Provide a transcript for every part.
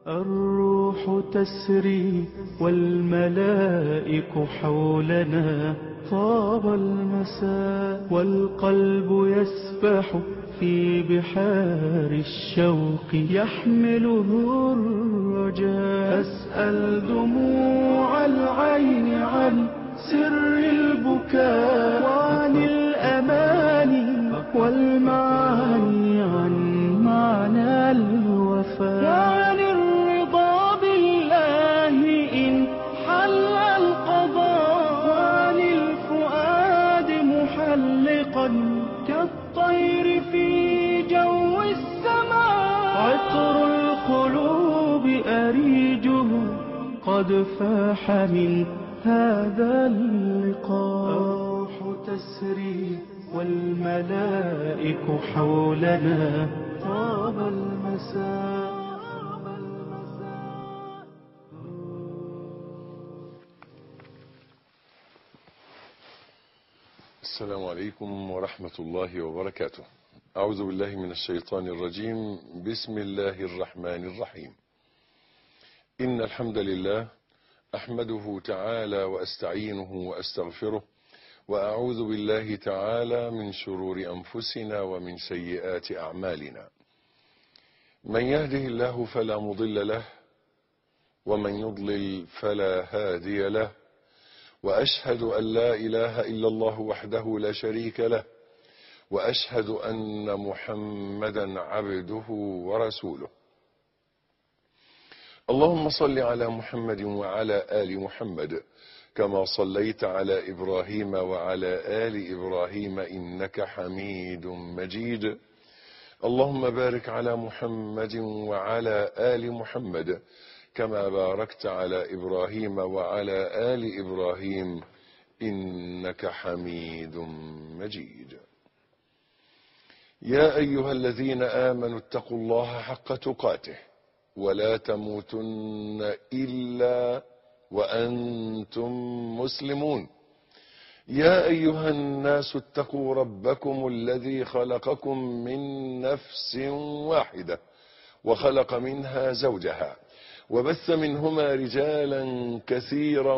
الروح تسري والملائك حولنا طاب المساء والقلب يسبح في بحار الشوق يحمله الرجاء أسأل دموع العين عن سر البكاء وعن الأماني والمعاني عن معنى الوفاء وعن الرضا بالله إن حل القضاء وعن الفؤاد محلقا كالطير في جو السماء عطر القلوب أريجه قد فاح من هذا اللقاء الروح تسري والملائك حولنا طاب المساء السلام عليكم ورحمة الله وبركاته أعوذ بالله من الشيطان الرجيم بسم الله الرحمن الرحيم إن الحمد لله أحمده تعالى وأستعينه وأستغفره وأعوذ بالله تعالى من شرور أنفسنا ومن سيئات أعمالنا من يهده الله فلا مضل له ومن يضلل فلا هادي له وأشهد أن لا إله إلا الله وحده لا شريك له وأشهد أن محمدا عبده ورسوله اللهم صل على محمد وعلى آل محمد كما صليت على إبراهيم وعلى آل إبراهيم إنك حميد مجيد اللهم بارك على محمد وعلى آل محمد كما باركت على إبراهيم وعلى آل إبراهيم إنك حميد مجيد يا أيها الذين آمنوا اتقوا الله حق تقاته ولا تموتن إلا وأنتم مسلمون يا أيها الناس اتقوا ربكم الذي خلقكم من نفس واحدة وخلق منها زوجها وبث منهما رجالا كثيرا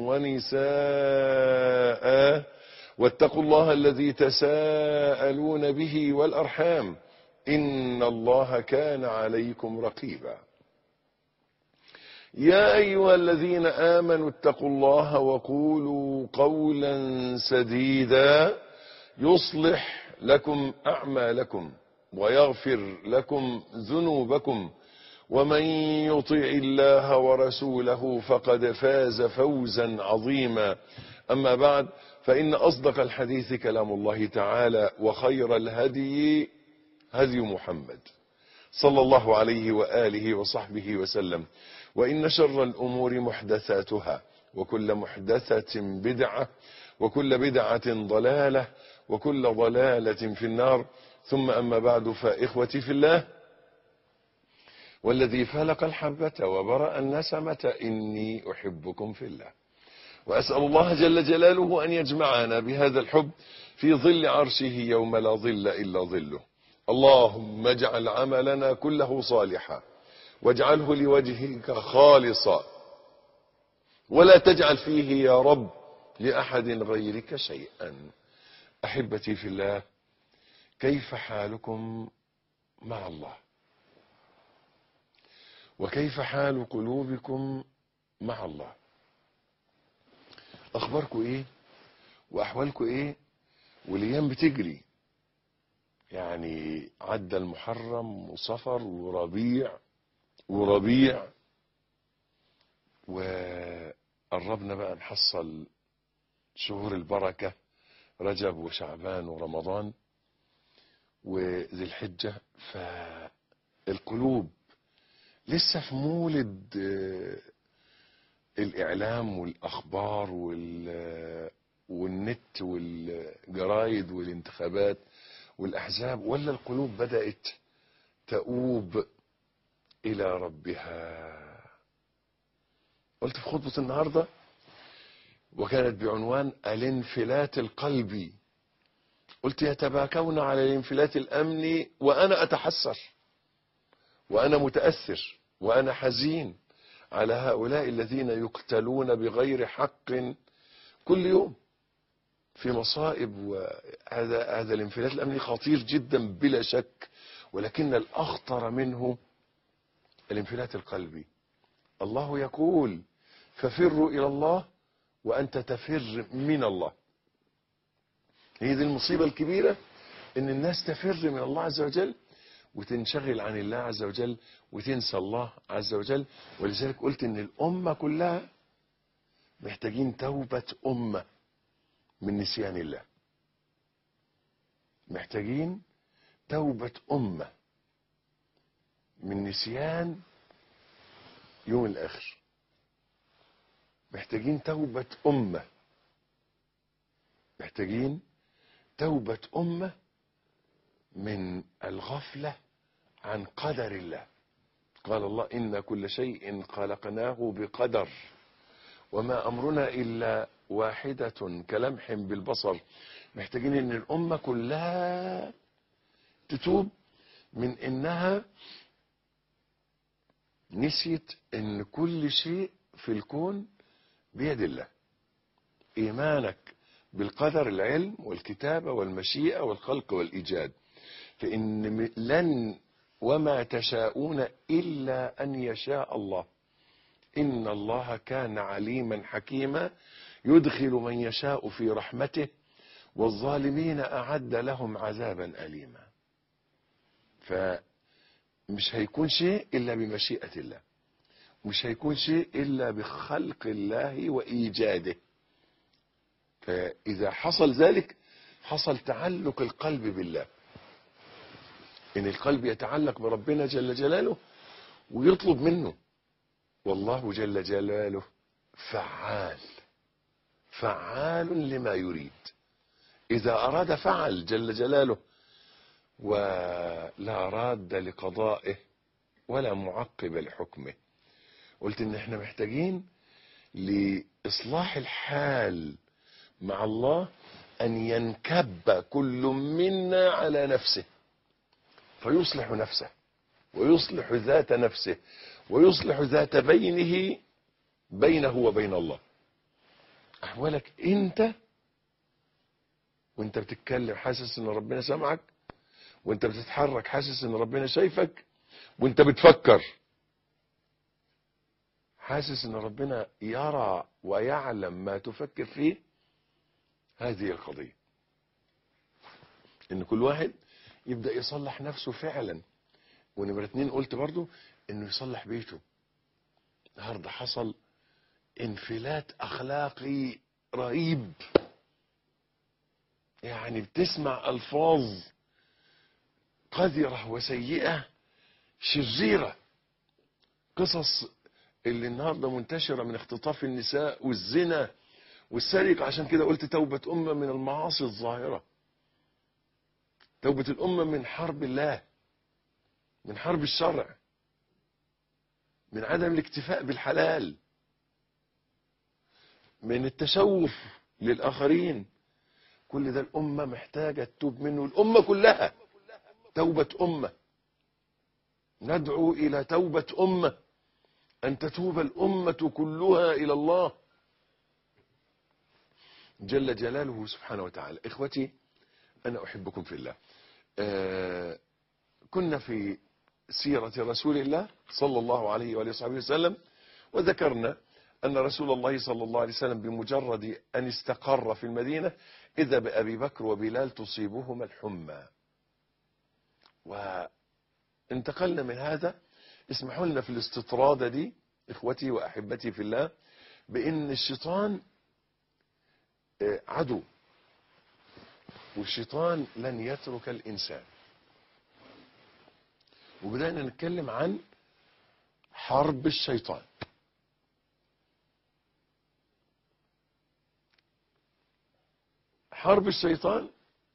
ونساء واتقوا الله الذي تساءلون به والأرحام إن الله كان عليكم رقيبا يا أيها الذين آمنوا اتقوا الله وقولوا قولا سديدا يصلح لكم أعمالكم ويغفر لكم ذنوبكم ومن يطع الله ورسوله فقد فاز فوزا عظيما أما بعد فإن أصدق الحديث كلام الله تعالى وخير الهدي هدي محمد صلى الله عليه وآله وصحبه وسلم وإن شر الأمور محدثاتها وكل محدثة بدعة وكل بدعة ضلالة وكل ضلالة في النار ثم أما بعد فإخوتي في الله والذي فلق الحبة وبرأ النسمة إني أحبكم في الله وأسأل الله جل جلاله أن يجمعنا بهذا الحب في ظل عرشه يوم لا ظل إلا ظله اللهم اجعل عملنا كله صالحا واجعله لوجهك خالصا ولا تجعل فيه يا رب لأحد غيرك شيئا أحبتي في الله كيف حالكم مع الله وكيف حال قلوبكم مع الله أخباركم إيه وأحوالكم إيه والأيام بتجري يعني عدى المحرم وصفر وربيع وربيع وقربنا بقى نحصل شهور البركة رجب وشعبان ورمضان وذي الحجة فالقلوب لسه في مولد الإعلام والأخبار والنت والجرايد والانتخابات والأحزاب ولا القلوب بدأت تؤوب إلى ربها قلت في خطبة النهاردة وكانت بعنوان الانفلات القلبي قلت يتباكون على الانفلات الأمني وأنا أتحسر وأنا متأثر وأنا حزين على هؤلاء الذين يقتلون بغير حق كل يوم في مصائب وهذا هذا الانفلات الأمني خطير جدا بلا شك ولكن الأخطر منه الانفلات القلبي الله يقول ففروا إلى الله وأنت تفر من الله هي دي المصيبة الكبيرة ان الناس تفر من الله عز وجل وتنشغل عن الله عز وجل وتنسى الله عز وجل ولذلك قلت ان الأمة كلها محتاجين توبة أمة من نسيان الله محتاجين توبة أمة من نسيان يوم الآخر محتاجين توبة أمة محتاجين توبة أمة من الغفلة عن قدر الله قال الله إن كل شيء خلقناه بقدر وما أمرنا إلا واحدة كلمح بالبصر محتاجين إن الأمة كلها تتوب من إنها نسيت إن كل شيء في الكون بيد الله إيمانك بالقدر العلم والكتابة والمشيئة والخلق والإيجاد فإن لن وما تشاءون إلا أن يشاء الله إن الله كان عليما حكيما يدخل من يشاء في رحمته والظالمين أعد لهم عذابا أليما فمش هيكون شيء إلا بمشيئة الله مش هيكون شيء إلا بخلق الله وإيجاده فإذا حصل ذلك حصل تعلق القلب بالله إن القلب يتعلق بربنا جل جلاله ويطلب منه والله جل جلاله فعال فعال لما يريد إذا أراد فعل جل جلاله ولا راد لقضائه ولا معقب لحكمه قلت إن احنا محتاجين لإصلاح الحال مع الله أن ينكب كل منا على نفسه فيصلح نفسه ويصلح ذات نفسه ويصلح ذات بينه بينه وبين الله أحوالك أنت وانت بتتكلم حاسس ان ربنا سامعك وانت بتتحرك حاسس ان ربنا شايفك وانت بتفكر حاسس ان ربنا يرى ويعلم ما تفكر فيه هذه القضية ان كل واحد يبدأ يصلح نفسه فعلا ونمرة اتنين قلت برضو انه يصلح بيته النهارده حصل انفلات اخلاقي رهيب يعني بتسمع الفاظ قذرة وسيئة شريرة قصص اللي النهارده منتشرة من اختطاف النساء والزنا والسرقة عشان كده قلت توبة أمة من المعاصي الظاهرة توبة الأمة من حرب الله من حرب الشرع من عدم الاكتفاء بالحلال من التشوف للآخرين كل ده الأمة محتاجة تتوب منه الأمة كلها توبة أمة ندعو إلى توبة أمة أن تتوب الأمة كلها إلى الله جل جلاله سبحانه وتعالى إخوتي أنا أحبكم في الله آه كنا في سيرة رسول الله صلى الله عليه وآله وصحبه وسلم وذكرنا أن رسول الله صلى الله عليه وسلم بمجرد أن استقر في المدينة إذا بأبي بكر وبلال تصيبهما الحمى وانتقلنا من هذا اسمحوا لنا في الاستطرادة دي إخوتي وأحبتي في الله بأن الشيطان عدو والشيطان لن يترك الإنسان وبدأنا نتكلم عن حرب الشيطان حرب الشيطان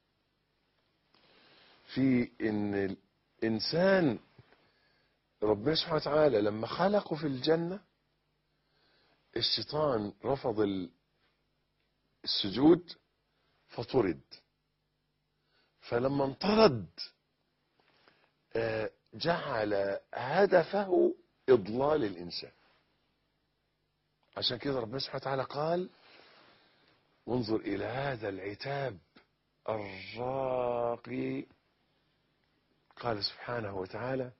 في ان الانسان ربنا سبحانه وتعالى لما خلقه في الجنة الشيطان رفض السجود فطرد فلما انطرد جعل هدفه إضلال الإنسان عشان كده ربنا سبحانه وتعالى قال وانظر إلى هذا العتاب الراقي قال سبحانه وتعالى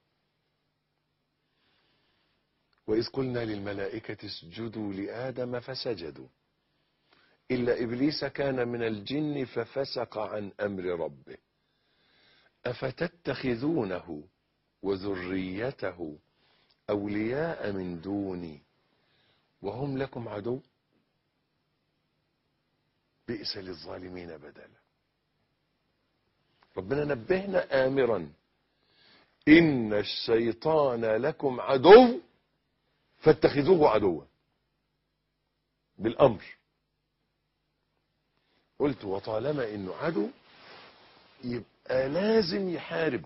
وإذ قلنا للملائكة اسجدوا لآدم فسجدوا إلا إبليس كان من الجن ففسق عن أمر ربه أفتتخذونه وذريته أولياء من دوني وهم لكم عدو بئس للظالمين بدلا ربنا نبهنا آمرا إن الشيطان لكم عدو فاتخذوه عدوا بالأمر قلت وطالما إنه عدو يبقى لازم يحارب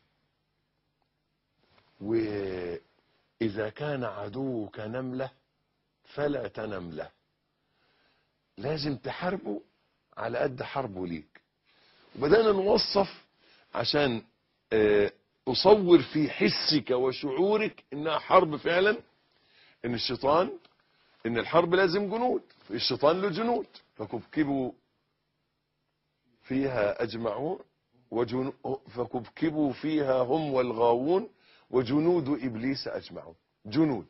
وإذا كان عدوك نملة فلا تنم له لازم تحاربه على قد حربه ليك وبدأنا نوصف عشان آه، أصور في حسك وشعورك إنها حرب فعلا إن الشيطان إن الحرب لازم جنود الشيطان له جنود فكبكبوا فيها أجمعون وجنو فكبكبوا فيها هم والغاوون وجنود إبليس أجمعون جنود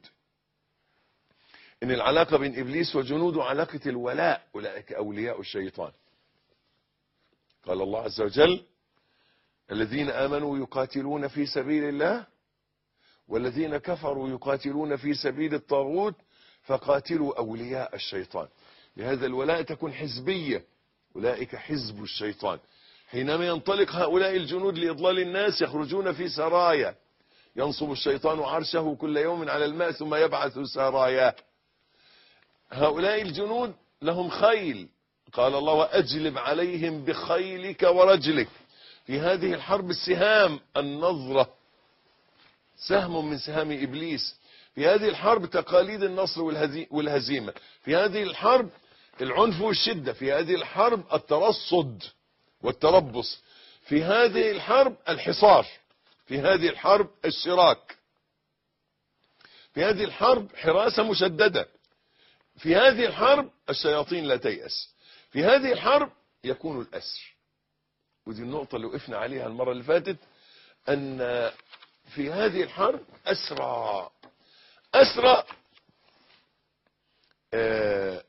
إن العلاقة بين إبليس وجنوده علاقة الولاء أولئك أولياء الشيطان قال الله عز وجل الذين آمنوا يقاتلون في سبيل الله والذين كفروا يقاتلون في سبيل الطاغوت فقاتلوا أولياء الشيطان لهذا الولاء تكون حزبية أولئك حزب الشيطان حينما ينطلق هؤلاء الجنود لإضلال الناس يخرجون في سرايا ينصب الشيطان عرشه كل يوم على الماء ثم يبعث سراياه هؤلاء الجنود لهم خيل قال الله وأجلب عليهم بخيلك ورجلك في هذه الحرب السهام النظرة سهم من سهام إبليس في هذه الحرب تقاليد النصر والهزي- والهزيمة في هذه الحرب العنف والشدة في هذه الحرب الترصد والتربص في هذه الحرب الحصار في هذه الحرب الشراك في هذه الحرب حراسة مشددة في هذه الحرب الشياطين لا تيأس في هذه الحرب يكون الأسر ودي النقطة اللي وقفنا عليها المرة اللي فاتت أن في هذه الحرب أسرى أسرى آه،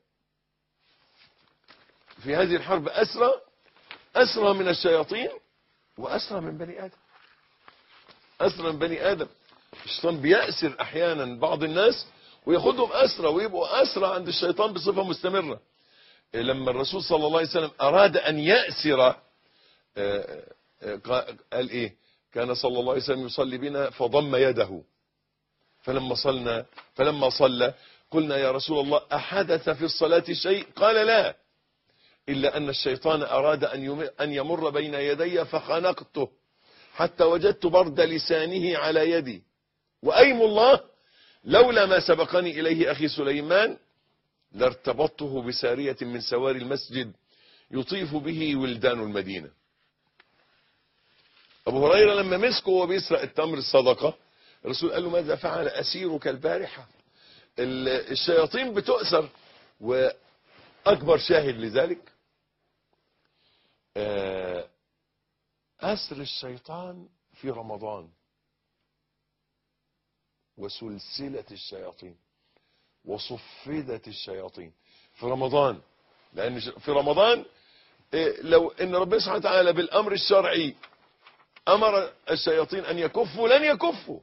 في هذه الحرب أسرى أسرى من الشياطين وأسرى من بني آدم أسرى من بني آدم الشيطان بيأسر أحيانا بعض الناس وياخدهم أسرى ويبقوا أسرى عند الشيطان بصفة مستمرة لما الرسول صلى الله عليه وسلم أراد أن يأسر آه، آه، قال إيه كان صلى الله عليه وسلم يصلي بنا فضم يده فلما صلنا فلما صلى قلنا يا رسول الله أحدث في الصلاة شيء قال لا إلا أن الشيطان أراد أن يم- أن يمر بين يدي فخنقته حتى وجدت برد لسانه على يدي وأيم الله لولا ما سبقني إليه أخي سليمان لارتبطته بسارية من سواري المسجد يطيف به ولدان المدينة أبو هريرة لما مسكه وهو بيسرق التمر الصدقة الرسول قال له ماذا فعل أسيرك البارحة ال- الشياطين بتؤسر وأكبر شاهد لذلك آه، أسر الشيطان في رمضان وسلسلة الشياطين وصفدت الشياطين في رمضان لأن ش- في رمضان إيه، لو ان ربنا سبحانه وتعالى بالامر الشرعي امر الشياطين ان يكفوا لن يكفوا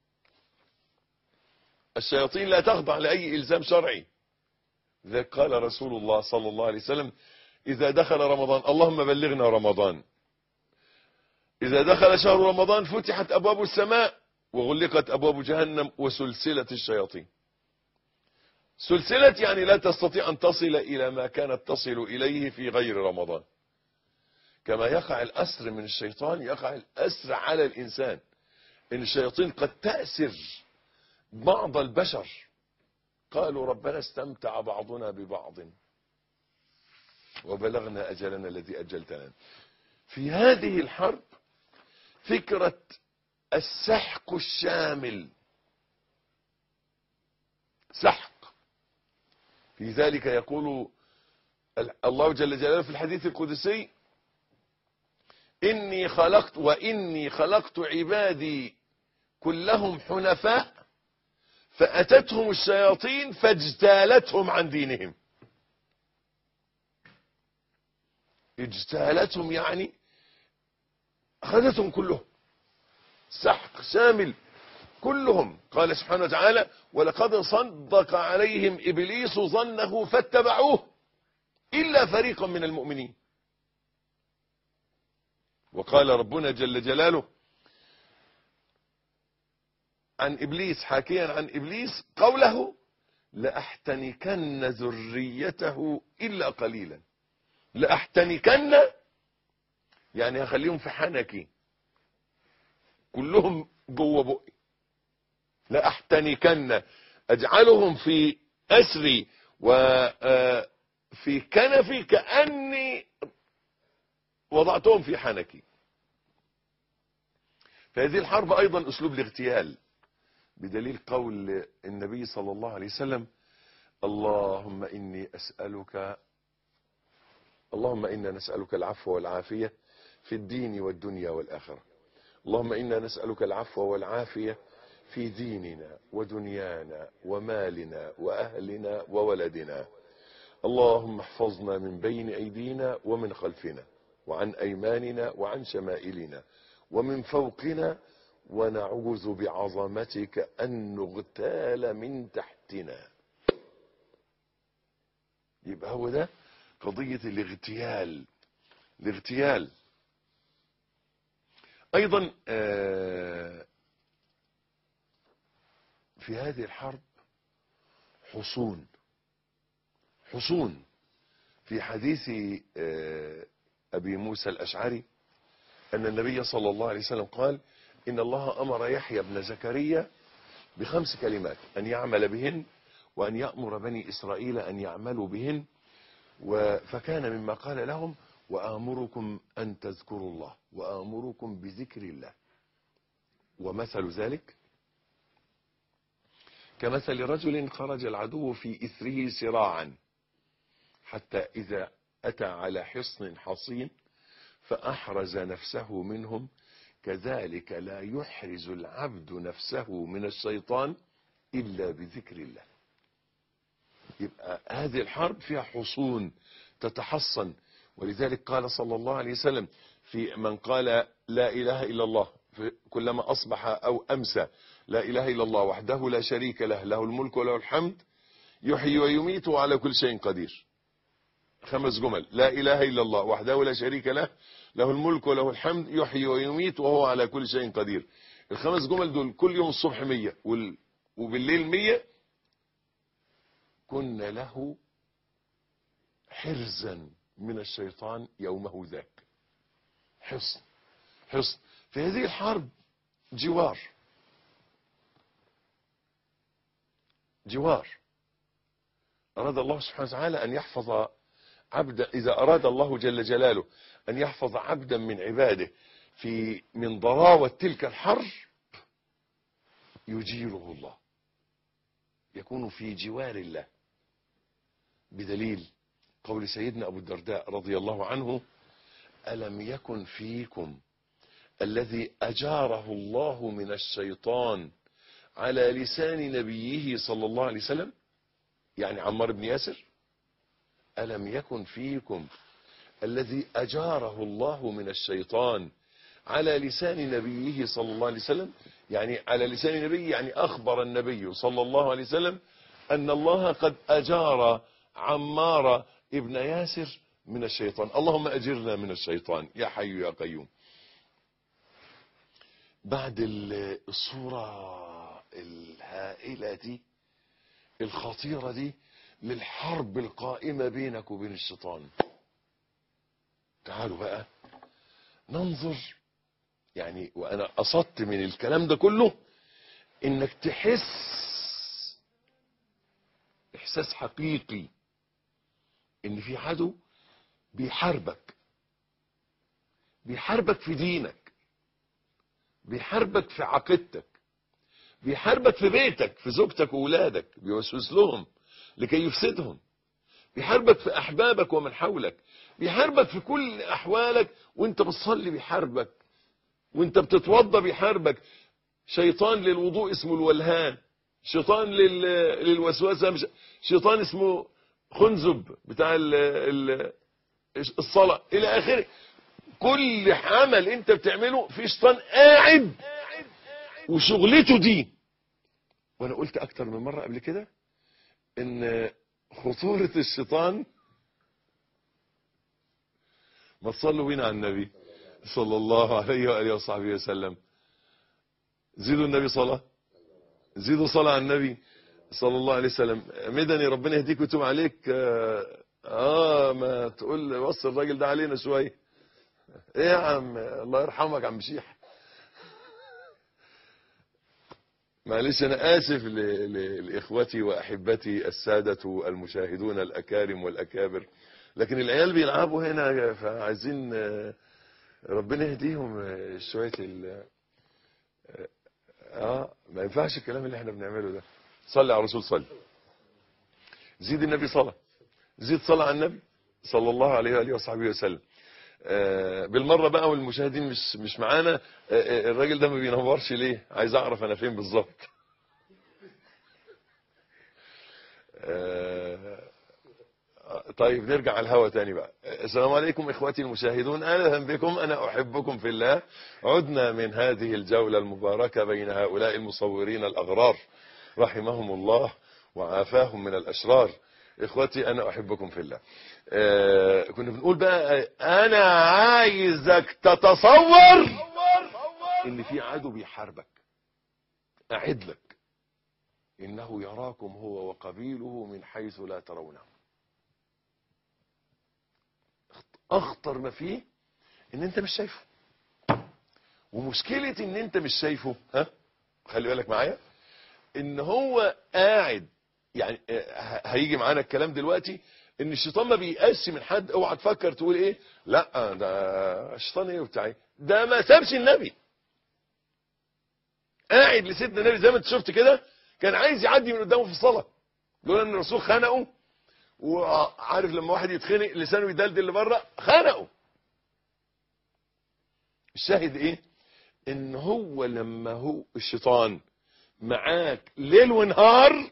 الشياطين لا تخضع لاي الزام شرعي لذلك قال رسول الله صلى الله عليه وسلم اذا دخل رمضان اللهم بلغنا رمضان اذا دخل شهر رمضان فتحت ابواب السماء وغلقت ابواب جهنم وسلسله الشياطين سلسلة يعني لا تستطيع أن تصل إلى ما كانت تصل إليه في غير رمضان كما يقع الأسر من الشيطان يقع الأسر على الإنسان إن الشياطين قد تأسر بعض البشر قالوا ربنا استمتع بعضنا ببعض وبلغنا أجلنا الذي أجلتنا في هذه الحرب فكرة السحق الشامل سحق في ذلك يقول الله جل جلاله في الحديث القدسي إني خلقت وإني خلقت عبادي كلهم حنفاء فأتتهم الشياطين فاجتالتهم عن دينهم اجتالتهم يعني أخذتهم كلهم سحق شامل كلهم قال سبحانه وتعالى ولقد صدق عليهم إبليس ظنه فاتبعوه إلا فريقا من المؤمنين وقال ربنا جل جلاله عن إبليس حاكيا عن إبليس قوله لأحتنكن ذريته إلا قليلا لأحتنكن يعني هخليهم في حنكي كلهم جوه بقي لأحتنكن أجعلهم في أسري وفي كنفي كأني وضعتهم في حنكي فهذه الحرب أيضا أسلوب الاغتيال بدليل قول النبي صلى الله عليه وسلم اللهم إني أسألك اللهم إنا نسألك العفو والعافية في الدين والدنيا والآخرة اللهم إنا نسألك العفو والعافية في ديننا ودنيانا ومالنا وأهلنا وولدنا اللهم احفظنا من بين أيدينا ومن خلفنا وعن أيماننا وعن شمائلنا ومن فوقنا ونعوذ بعظمتك أن نغتال من تحتنا يبقى هو ده قضية الاغتيال الاغتيال أيضا في هذه الحرب حصون حصون في حديث أبي موسى الأشعري أن النبي صلى الله عليه وسلم قال إن الله أمر يحيى بن زكريا بخمس كلمات أن يعمل بهن وأن يأمر بني إسرائيل أن يعملوا بهن فكان مما قال لهم وآمركم أن تذكروا الله وآمركم بذكر الله ومثل ذلك كمثل رجل خرج العدو في إثره سراعا حتى إذا أتى على حصن حصين فأحرز نفسه منهم كذلك لا يحرز العبد نفسه من الشيطان إلا بذكر الله يبقى هذه الحرب فيها حصون تتحصن ولذلك قال صلى الله عليه وسلم في من قال لا إله إلا الله كلما أصبح أو أمسى لا إله إلا الله وحده لا شريك له له الملك وله الحمد يحيي ويميت وعلى كل شيء قدير خمس جمل لا إله إلا الله وحده لا شريك له له الملك وله الحمد يحيي ويميت وهو على كل شيء قدير الخمس جمل دول كل يوم الصبح مية وبالليل مية كن له حرزا من الشيطان يومه ذاك حصن حصن في هذه الحرب جوار جوار أراد الله سبحانه وتعالى أن يحفظ عبدا إذا أراد الله جل جلاله أن يحفظ عبدا من عباده في من ضراوة تلك الحرب يجيره الله يكون في جوار الله بدليل قول سيدنا أبو الدرداء رضي الله عنه ألم يكن فيكم الذي أجاره الله من الشيطان على لسان نبيه صلى الله عليه وسلم يعني عمار بن ياسر ألم يكن فيكم الذي أجاره الله من الشيطان على لسان نبيه صلى الله عليه وسلم يعني على لسان نبيه يعني أخبر النبي صلى الله عليه وسلم أن الله قد أجار عمار ابن ياسر من الشيطان اللهم أجرنا من الشيطان يا حي يا قيوم بعد الصورة الهائلة دي الخطيرة دي للحرب القائمة بينك وبين الشيطان تعالوا بقى ننظر يعني وأنا قصدت من الكلام ده كله إنك تحس إحساس حقيقي إن في عدو بيحاربك بيحاربك في دينك بيحاربك في عقيدتك بيحاربك في بيتك في زوجتك وولادك بيوسوس لهم لكي يفسدهم بيحاربك في احبابك ومن حولك بيحاربك في كل احوالك وانت بتصلي بيحاربك وانت بتتوضى بيحاربك شيطان للوضوء اسمه الولهان شيطان لل... للوسوسه مش... شيطان اسمه خنزب بتاع ال... ال... الصلاه الى اخره كل عمل انت بتعمله في شيطان قاعد وشغلته دي وانا قلت اكتر من مره قبل كده ان خطوره الشيطان ما تصلوا بينا على النبي صلى الله عليه واله وصحبه وسلم زيدوا النبي صلاه زيدوا صلاه على النبي صلى الله عليه وسلم مدني ربنا يهديك ويتوب عليك آه, اه ما تقول وصل الراجل ده علينا شويه ايه يا عم الله يرحمك عم شيح معلش انا اسف ل- ل- لاخوتي واحبتي الساده المشاهدون الاكارم والاكابر لكن العيال بيلعبوا هنا فعايزين آه، ربنا يهديهم آه، شويه ال اه ما ينفعش الكلام اللي احنا بنعمله ده صلي على الرسول صلي زيد النبي صلاه زيد صلاه على النبي صلى الله عليه واله وصحبه وسلم آه، بالمره بقى والمشاهدين مش مش معانا آه، آه، الراجل ده ما بينورش ليه عايز اعرف انا فين بالظبط آه، طيب نرجع على الهوا تاني بقى السلام عليكم اخواتي المشاهدون اهلا بكم انا احبكم في الله عدنا من هذه الجولة المباركة بين هؤلاء المصورين الاغرار رحمهم الله وعافاهم من الاشرار اخواتي انا احبكم في الله آه كنا بنقول بقى انا عايزك تتصور ان في عدو بيحاربك اعد لك انه يراكم هو وقبيله من حيث لا ترونه اخطر ما فيه ان انت مش شايفه ومشكلة ان انت مش شايفه ها خلي بالك معايا ان هو قاعد يعني آه، هيجي معانا الكلام دلوقتي ان الشيطان ما بيقاسي من حد اوعى تفكر تقول ايه لا ده الشيطان ايه وبتاع ايه ده ما سابش النبي قاعد لسيدنا النبي زي ما انت شفت كده كان عايز يعدي من قدامه في الصلاه لولا ان الرسول خنقه وعارف لما واحد يتخنق لسانه يدلدل لبره خنقه الشاهد ايه ان هو لما هو الشيطان معاك ليل ونهار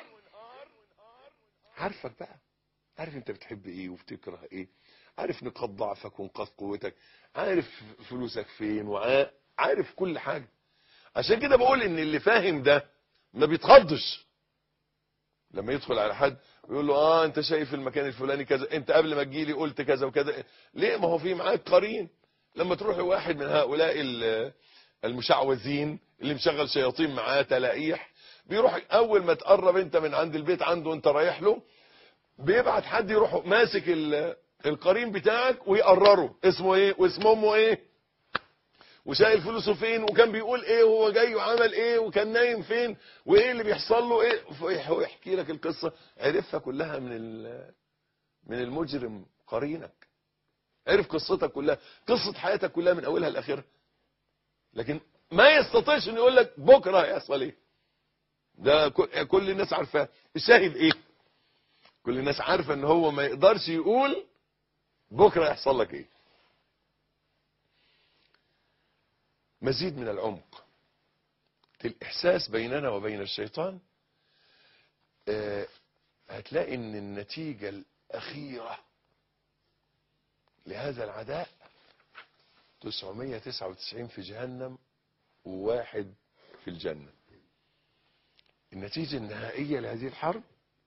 عارفك بقى عارف انت بتحب ايه وبتكره ايه عارف نقاط ضعفك ونقاط قوتك عارف فلوسك فين وعارف كل حاجة عشان كده بقول ان اللي فاهم ده ما بيتخضش لما يدخل على حد ويقول له اه انت شايف المكان الفلاني كذا انت قبل ما تجيلي قلت كذا وكذا ليه ما هو في معاك قرين لما تروح لواحد من هؤلاء ال- المشعوذين اللي مشغل شياطين معاه تلاقيح بيروح اول ما تقرب انت من عند البيت عنده وانت رايح له بيبعت حد يروح ماسك ال- القرين بتاعك ويقرره اسمه ايه واسم امه ايه وشايل فلوسه فين وكان بيقول ايه وهو جاي وعمل ايه وكان نايم فين وايه اللي بيحصل له ايه ويحكي لك القصه عرفها كلها من ال- من المجرم قرينك عرف قصتك كلها قصه حياتك كلها من اولها لاخرها لكن ما يستطيعش انه يقول لك بكره هيحصل ايه ده ك- كل الناس عارفاه الشاهد ايه كل الناس عارفه ان هو ما يقدرش يقول بكره يحصل لك ايه مزيد من العمق في الاحساس بيننا وبين الشيطان آه، هتلاقي ان النتيجه الاخيره لهذا العداء 999 في جهنم وواحد في الجنه النتيجه النهائيه لهذه الحرب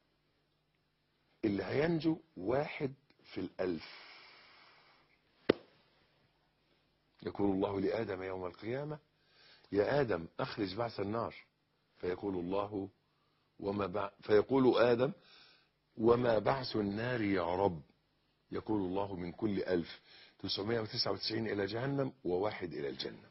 اللي هينجو واحد في الألف يقول الله لآدم يوم القيامة يا آدم أخرج بعث النار فيقول الله وما بع... فيقول آدم وما بعث النار يا رب يقول الله من كل ألف 999 إلى جهنم وواحد إلى الجنة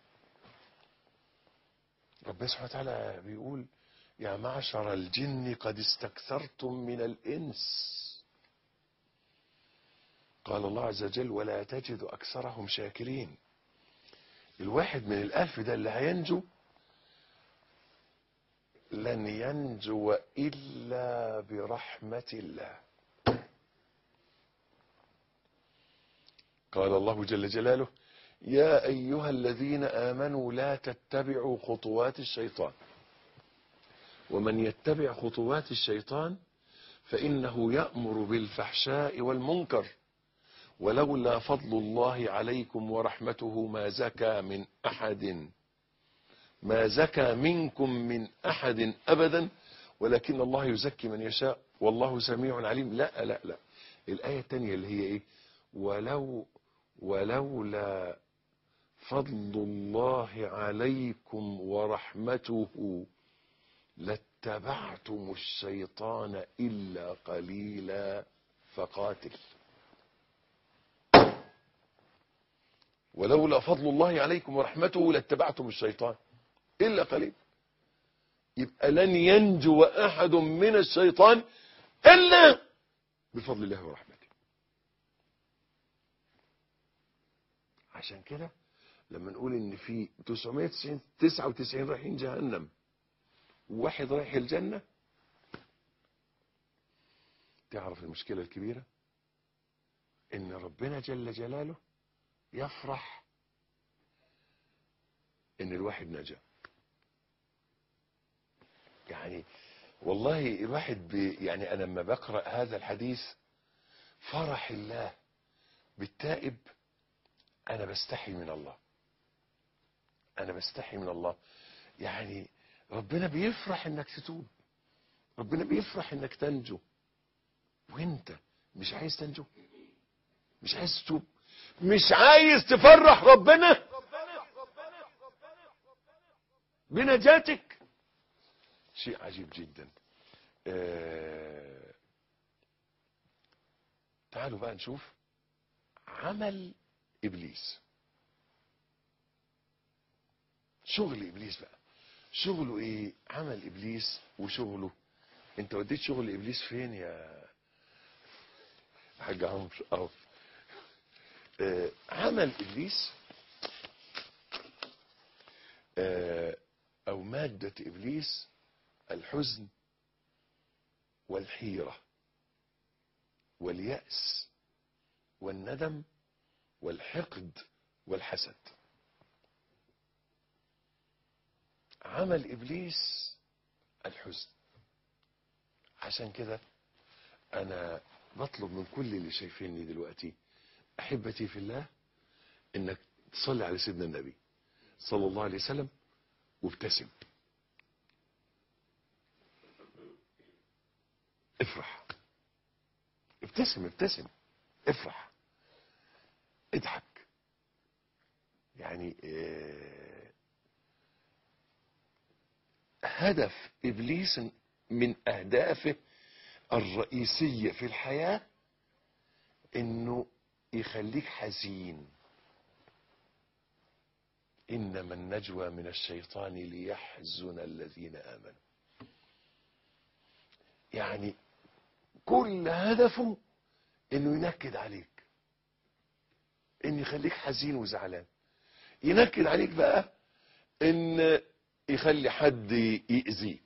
ربنا سبحانه وتعالى بيقول يا معشر الجن قد استكثرتم من الإنس قال الله عز وجل ولا تجد أكثرهم شاكرين الواحد من الألف ده اللي هينجو لن ينجو إلا برحمة الله قال الله جل جلاله يا أيها الذين آمنوا لا تتبعوا خطوات الشيطان ومن يتبع خطوات الشيطان فإنه يأمر بالفحشاء والمنكر ولولا فضل الله عليكم ورحمته ما زكى من أحد ما زكى منكم من أحد أبدا ولكن الله يزكي من يشاء والله سميع عليم لا لا لا الآية الثانية اللي هي إيه ولو ولولا فضل الله عليكم ورحمته لاتبعتم الشيطان إلا قليلا فقاتل ولولا فضل الله عليكم ورحمته لاتبعتم الشيطان إلا قليل يبقى لن ينجو أحد من الشيطان إلا بفضل الله ورحمته عشان كده لما نقول ان في 999 رايحين جهنم وواحد رايح الجنة تعرف المشكلة الكبيرة ان ربنا جل جلاله يفرح ان الواحد نجا يعني والله الواحد بي يعني انا لما بقرا هذا الحديث فرح الله بالتائب انا بستحي من الله انا بستحي من الله يعني ربنا بيفرح انك تتوب ربنا بيفرح انك تنجو وانت مش عايز تنجو مش عايز تتوب مش عايز تفرح ربنا بنجاتك شيء عجيب جدا آه... تعالوا بقى نشوف عمل ابليس شغل ابليس بقى شغله ايه عمل ابليس وشغله انت وديت شغل ابليس فين يا حاج عمرو اهو آه عمل ابليس آه او مادة ابليس الحزن والحيرة واليأس والندم والحقد والحسد عمل ابليس الحزن عشان كده انا بطلب من كل اللي شايفيني دلوقتي احبتي في الله انك تصلي على سيدنا النبي صلى الله عليه وسلم وابتسم افرح ابتسم ابتسم افرح اضحك يعني اه هدف ابليس من اهدافه الرئيسية في الحياة انه يخليك حزين انما النجوى من الشيطان ليحزن الذين امنوا يعني كل هدفه انه ينكد عليك ان يخليك حزين وزعلان ينكد عليك بقى ان يخلي حد يأذيك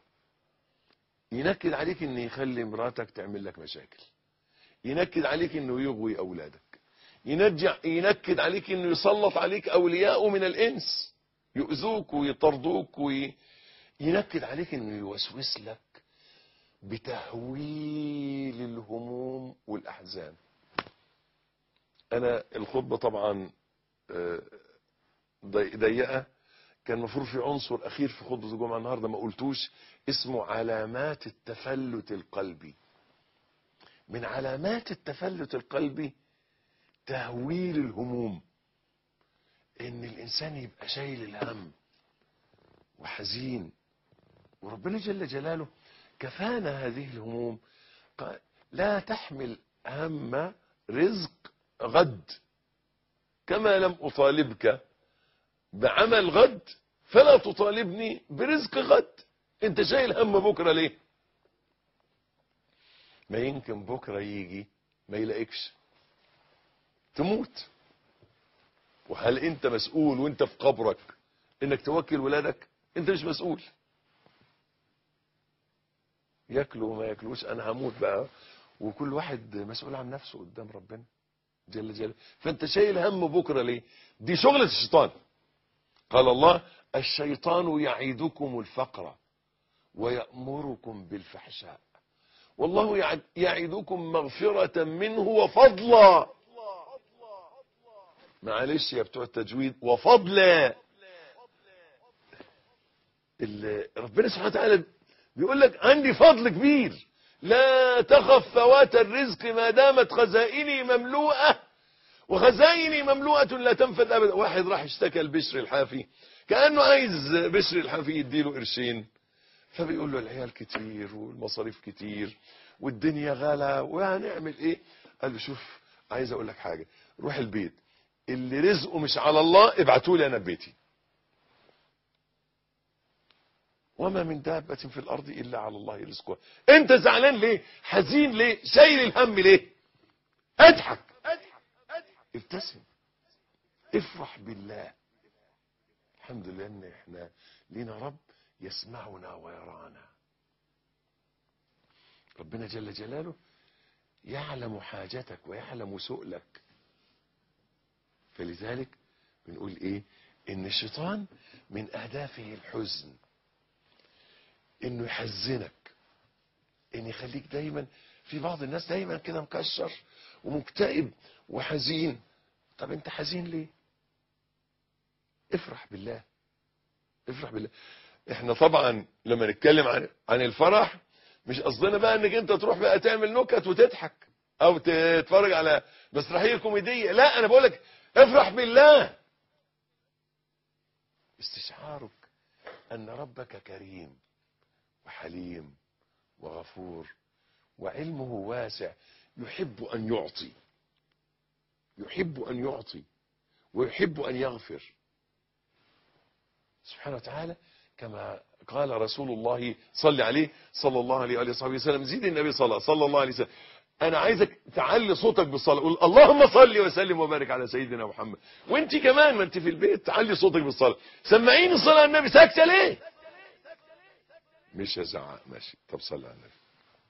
ينكد عليك ان يخلي مراتك تعمل لك مشاكل ينكد عليك انه يغوي اولادك ينجع ينكد عليك انه يسلط عليك اولياء من الانس يؤذوك ويطردوك وينكد عليك انه يوسوس لك بتهويل الهموم والاحزان انا الخطبه طبعا ضيقه كان المفروض في عنصر اخير في خطبه الجمعه النهارده ما قلتوش اسمه علامات التفلت القلبي من علامات التفلت القلبي تهويل الهموم ان الانسان يبقى شايل الهم وحزين وربنا جل جلاله كفانا هذه الهموم قال لا تحمل هم رزق غد كما لم اطالبك بعمل غد فلا تطالبني برزق غد انت شايل هم بكره ليه ما يمكن بكره يجي ما يلاقيكش تموت وهل انت مسؤول وانت في قبرك انك توكل ولادك انت مش مسؤول ياكلوا وما ياكلوش انا هموت بقى وكل واحد مسؤول عن نفسه قدام ربنا جل جلاله فانت شايل هم بكره ليه دي شغلة الشيطان قال الله الشيطان يعيدكم الفقر ويأمركم بالفحشاء والله يعد- يعدكم مغفرة منه وفضلا معلش يا بتوع التجويد وفضلا ال- ربنا سبحانه وتعالى بيقول لك عندي فضل كبير لا تخف فوات الرزق ما دامت خزائني مملوءة وخزائني مملوءة لا تنفد أبدا واحد راح اشتكى لبشر الحافي كأنه عايز بشر الحافي يديله قرشين فبيقول له العيال كتير والمصاريف كتير والدنيا غلا وهنعمل ايه قال له شوف عايز اقول لك حاجة روح البيت اللي رزقه مش على الله ابعتوا لي انا ببيتي وما من دابة في الارض الا على الله رزقها انت زعلان ليه حزين ليه شايل الهم ليه اضحك ابتسم افرح بالله الحمد لله ان احنا لينا رب يسمعنا ويرانا ربنا جل جلاله يعلم حاجتك ويعلم سؤلك فلذلك بنقول ايه ان الشيطان من اهدافه الحزن انه يحزنك ان يخليك دايما في بعض الناس دايما كده مكشر ومكتئب وحزين طب انت حزين ليه افرح بالله افرح بالله احنا طبعا لما نتكلم عن عن الفرح مش قصدنا بقى انك انت تروح بقى تعمل نكت وتضحك او تتفرج على مسرحيه كوميديه لا انا بقول لك افرح بالله استشعارك ان ربك كريم وحليم وغفور وعلمه واسع يحب ان يعطي يحب ان يعطي ويحب ان يغفر سبحانه وتعالى كما قال رسول الله صلى عليه صلى الله عليه وآله وصحبه وسلم زيد النبي صلى صلى الله عليه وسلم انا عايزك تعلي صوتك بالصلاه قول اللهم صل وسلم وبارك على سيدنا محمد وانت كمان ما انت في البيت تعلي صوتك بالصلاه سمعيني الصلاه على النبي ساكته ليه مش هزعق ماشي طب صلي على النبي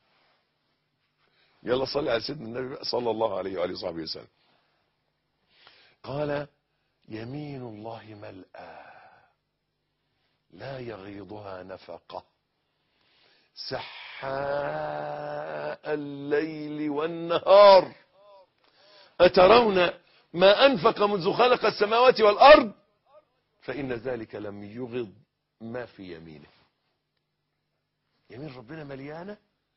يلا صلي على سيدنا النبي بقى صلى الله عليه وآله وصحبه وسلم قال يمين الله ملأى لا يغيضها نفقة سحاء الليل والنهار أترون ما أنفق منذ خلق السماوات والأرض فإن ذلك لم يغض ما في يمينه يمين ربنا مليانة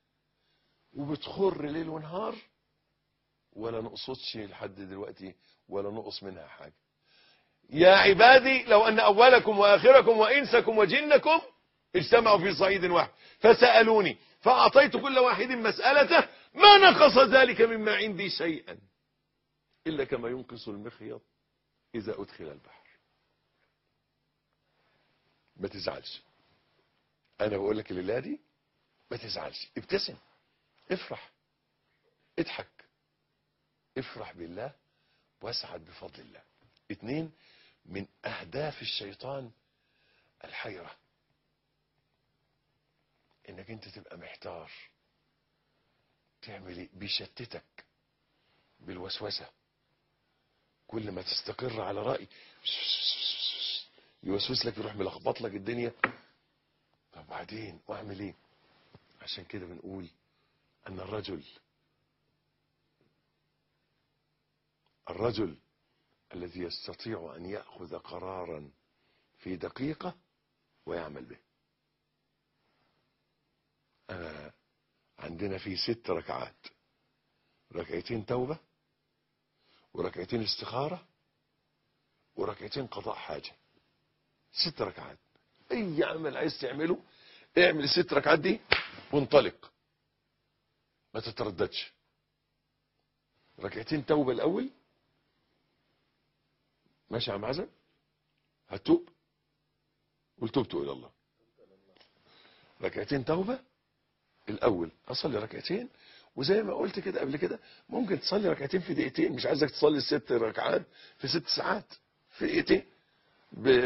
وبتخر ليل ونهار ولا نقصدش لحد دلوقتي ولا نقص منها حاجة يا عبادي لو أن أولكم وآخركم وإنسكم وجنكم اجتمعوا في صعيد واحد فسألوني فأعطيت كل واحد مسألته ما نقص ذلك مما عندي شيئا إلا كما ينقص المخيط إذا أدخل البحر ما تزعلش أنا بقول لك الليلة دي ما تزعلش ابتسم افرح اضحك افرح بالله واسعد بفضل الله اتنين من اهداف الشيطان الحيرة انك انت تبقى محتار تعمل ايه بيشتتك بالوسوسة كل ما تستقر على رأي يوسوس لك يروح ملخبط لك الدنيا طب بعدين واعمل ايه عشان كده بنقول ان الرجل الرجل الذي يستطيع أن يأخذ قرارا في دقيقة ويعمل به أنا عندنا في ست ركعات ركعتين توبة وركعتين استخارة وركعتين قضاء حاجة ست ركعات أي عمل عايز تعمله اعمل الست ركعات دي وانطلق ما تترددش ركعتين توبة الأول ماشي يا عم عزم هتوب قل تبت الى الله ركعتين توبة الاول اصلي ركعتين وزي ما قلت كده قبل كده ممكن تصلي ركعتين في دقيقتين مش عايزك تصلي الست ركعات في ست ساعات في دقيقتين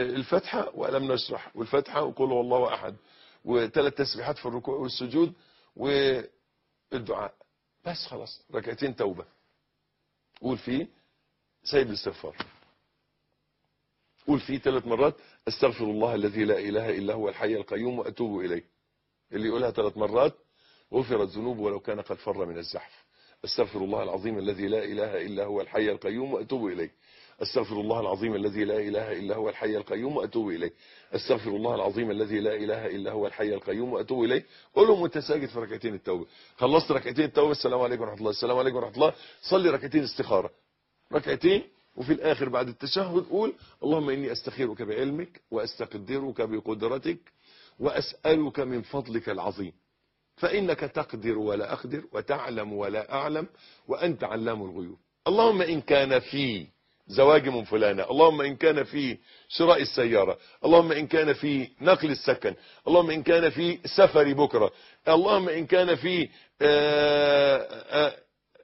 بالفتحة وألم نشرح والفتحة وقل هو الله أحد وثلاث تسبيحات في الركوع والسجود والدعاء بس خلاص ركعتين توبة قول فيه سيد الاستغفار قول فيه ثلاث مرات استغفر الله الذي لا اله الا هو الحي القيوم واتوب اليه اللي يقولها ثلاث مرات غفرت ذنوبه ولو كان قد فر من الزحف استغفر الله العظيم الذي لا اله الا هو الحي القيوم واتوب اليه استغفر الله العظيم الذي لا اله الا هو الحي القيوم واتوب اليه استغفر الله العظيم الذي لا اله الا هو الحي القيوم واتوب اليه قولهم وانت ساجد في ركعتين التوبه خلصت ركعتين التوبه السلام عليكم ورحمه الله السلام عليكم ورحمه الله صلي ركعتين استخاره ركعتين وفي الآخر بعد التشهد قول اللهم إني أستخيرك بعلمك وأستقدرك بقدرتك وأسألك من فضلك العظيم فإنك تقدر ولا أقدر وتعلم ولا أعلم وأنت علام الغيوب اللهم إن كان في زواج من فلانة اللهم إن كان في شراء السيارة اللهم إن كان في نقل السكن اللهم إن كان في سفر بكرة اللهم إن كان في آآ آآ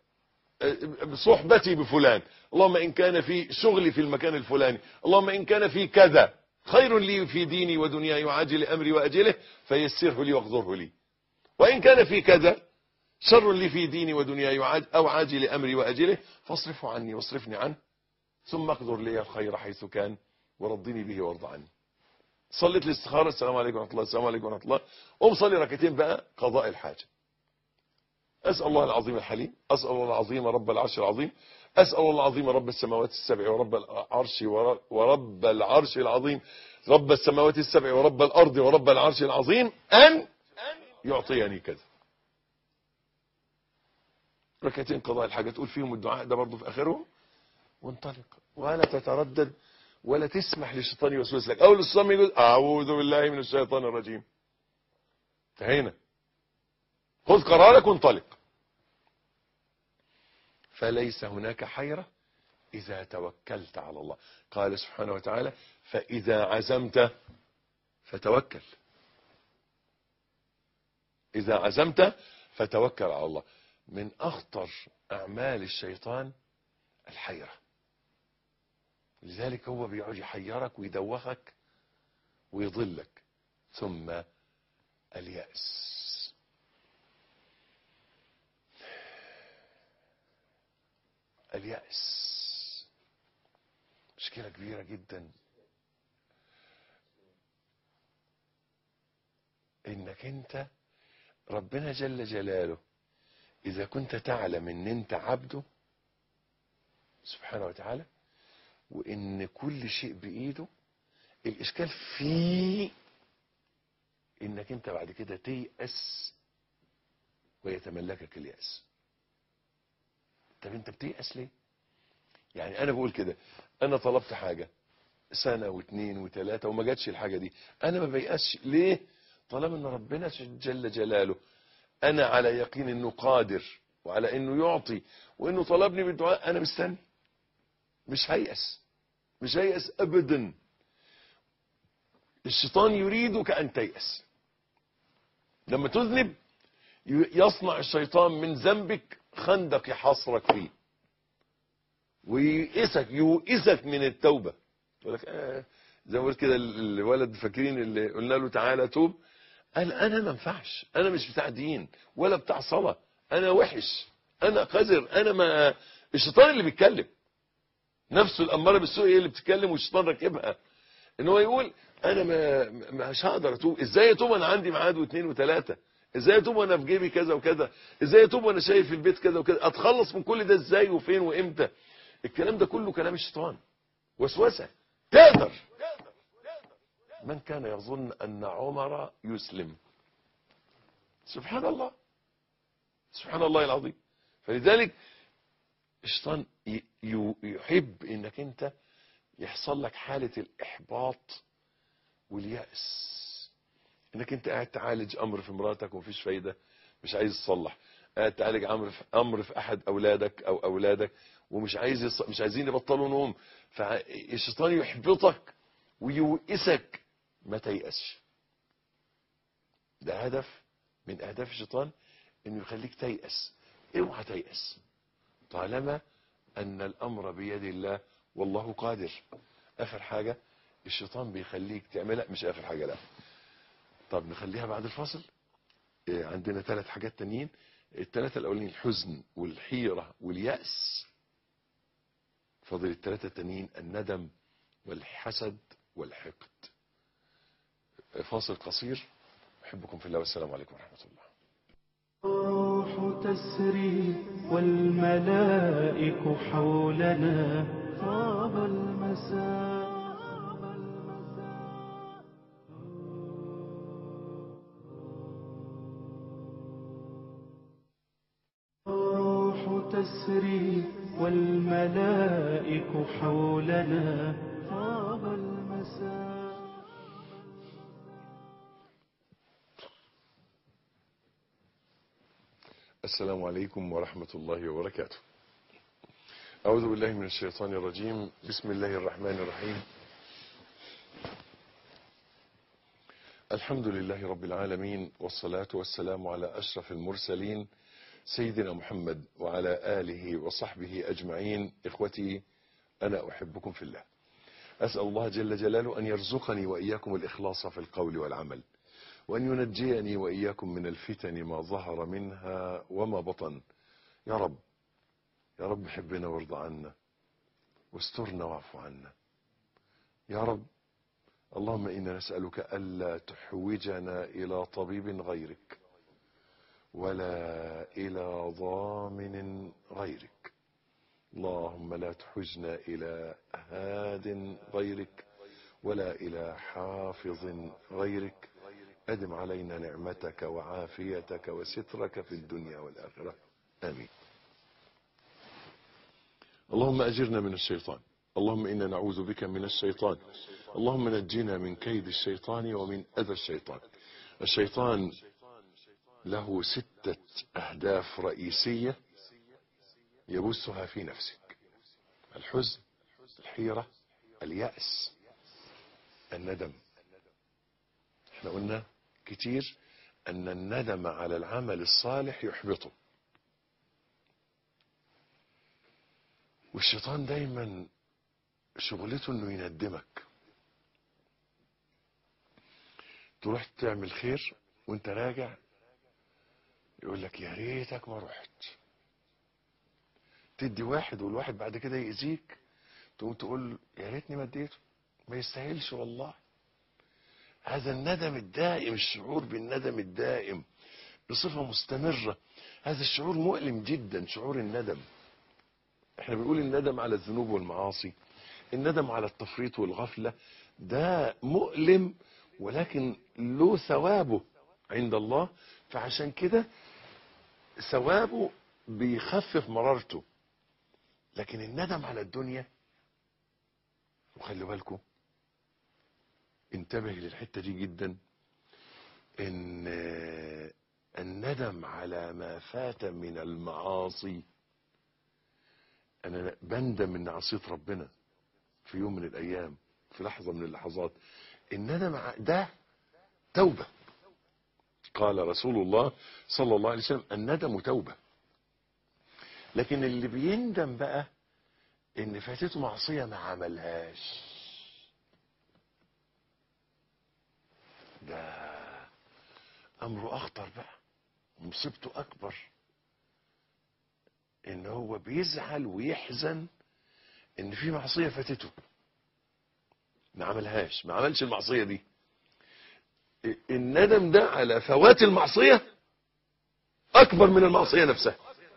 صحبتي بفلان اللهم إن كان في شغلي في المكان الفلاني اللهم إن كان في كذا خير لي في ديني ودنياي وعاجل أمري وأجله فيسره لي واقدره لي وإن كان في كذا شر لي في ديني ودنياي أو عاجل أمري وأجله فاصرفه عني واصرفني عنه ثم اقدر لي الخير حيث كان ورضني به وارض عني صليت الاستخارة السلام عليكم ورحمة الله السلام عليكم ورحمة الله قوم صلي ركعتين بقى قضاء الحاجة أسأل الله العظيم الحليم أسأل الله العظيم رب العرش العظيم أسأل الله العظيم رب السماوات السبع ورب العرش ورب العرش العظيم رب السماوات السبع ورب الأرض ورب العرش العظيم أن يعطيني كذا ركعتين قضاء الحاجة تقول فيهم الدعاء ده برضه في آخرهم وانطلق ولا تتردد ولا تسمح للشيطان يوسوس لك أول الصم يقول أعوذ بالله من الشيطان الرجيم انتهينا خذ قرارك وانطلق فليس هناك حيرة إذا توكلت على الله قال سبحانه وتعالى فإذا عزمت فتوكل إذا عزمت فتوكل على الله من أخطر أعمال الشيطان الحيرة لذلك هو بيقعد يحيرك ويدوخك ويضلك ثم اليأس اليأس مشكلة كبيرة جدا انك انت ربنا جل جلاله اذا كنت تعلم ان انت عبده سبحانه وتعالى وان كل شيء بايده الاشكال فيه انك انت بعد كده تيأس ويتملكك اليأس طب انت بتيأس ليه يعني انا بقول كده انا طلبت حاجة سنة واثنين وثلاثة وما جاتش الحاجة دي انا ما بيأسش ليه طالما ان ربنا جل جلاله انا على يقين انه قادر وعلى انه يعطي وانه طلبني بالدعاء انا مستني مش هيأس مش هيأس ابدا الشيطان يريدك ان تيأس لما تذنب يصنع الشيطان من ذنبك خندق يحاصرك فيه ويئسك يؤسك من التوبة يقول لك آه زي ما قلت كده الولد فاكرين اللي قلنا له تعالى توب قال انا ما ينفعش انا مش بتاع دين ولا بتاع صلاة انا وحش انا قذر انا ما الشيطان اللي بيتكلم نفسه الاماره بالسوء هي اللي بتتكلم والشيطان راكبها ان هو يقول انا ما مش هقدر اتوب ازاي اتوب انا عندي ميعاد واثنين وثلاثه ازاي اتوب وانا في جيبي كذا وكذا ازاي اتوب وانا شايف في البيت كذا وكذا اتخلص من كل ده ازاي وفين وامتى الكلام ده كله كلام الشيطان وسوسه تقدر من كان يظن ان عمر يسلم سبحان الله سبحان الله العظيم فلذلك الشيطان يحب انك انت يحصل لك حالة الاحباط واليأس انك انت قاعد تعالج امر في مراتك ومفيش فايدة مش عايز تصلح قاعد تعالج امر في امر في احد اولادك او اولادك ومش عايز يص... مش عايزين يبطلوا نوم فالشيطان يحبطك ويوئسك ما تيأسش ده هدف من اهداف الشيطان انه يخليك تيأس اوعى تيأس طالما ان الامر بيد الله والله قادر اخر حاجة الشيطان بيخليك تعملها مش اخر حاجة لا طب نخليها بعد الفاصل آه، عندنا ثلاث حاجات تانيين الثلاثة الأولين الحزن والحيرة واليأس فاضل الثلاثة التانيين الندم والحسد والحقد فاصل قصير أحبكم في الله والسلام عليكم ورحمة الله الروح تسري والملائك حولنا طاب المساء الروح تسري والملائك حولنا طاب المساء السلام عليكم ورحمة الله وبركاته أعوذ بالله من الشيطان الرجيم بسم الله الرحمن الرحيم الحمد لله رب العالمين والصلاة والسلام على أشرف المرسلين سيدنا محمد وعلى آله وصحبه أجمعين إخوتي أنا أحبكم في الله أسأل الله جل جلاله أن يرزقني وإياكم الإخلاص في القول والعمل وأن ينجيني وإياكم من الفتن ما ظهر منها وما بطن يا رب يا رب حبنا وارضى عنا واسترنا واعف عنا يا رب اللهم إنا نسألك ألا تحوجنا إلى طبيب غيرك ولا إلى ضامن غيرك اللهم لا تحوجنا إلى هاد غيرك ولا إلى حافظ غيرك أدم علينا نعمتك وعافيتك وسترك في الدنيا والآخرة آمين اللهم أجرنا من الشيطان اللهم إنا نعوذ بك من الشيطان اللهم نجنا من كيد الشيطان ومن أذى الشيطان الشيطان له ستة أهداف رئيسية يبثها في نفسك الحزن الحيرة اليأس الندم احنا قلنا كتير أن الندم على العمل الصالح يحبطه والشيطان دايما شغلته انه يندمك تروح تعمل خير وانت راجع يقول لك يا ريتك ما رحت تدي واحد والواحد بعد كده يأذيك تقوم تقول يا ريتني ما اديته ما يستاهلش والله هذا الندم الدائم الشعور بالندم الدائم بصفة مستمرة هذا الشعور مؤلم جدا شعور الندم احنا بنقول الندم على الذنوب والمعاصي الندم على التفريط والغفلة ده مؤلم ولكن له ثوابه عند الله فعشان كده ثوابه بيخفف مرارته لكن الندم على الدنيا وخلي بالكم انتبه للحتة دي جدا ان الندم على ما فات من المعاصي انا بندم ان عصيت ربنا في يوم من الايام في لحظة من اللحظات الندم ع- ده توبة قال رسول الله صلى الله عليه وسلم الندم توبة لكن اللي بيندم بقى ان فاتته معصية ما عملهاش ده امره اخطر بقى مصيبته اكبر ان هو بيزعل ويحزن ان في معصية فاتته ما عملهاش ما عملش المعصية دي الندم ده على فوات المعصية اكبر من المعصية نفسها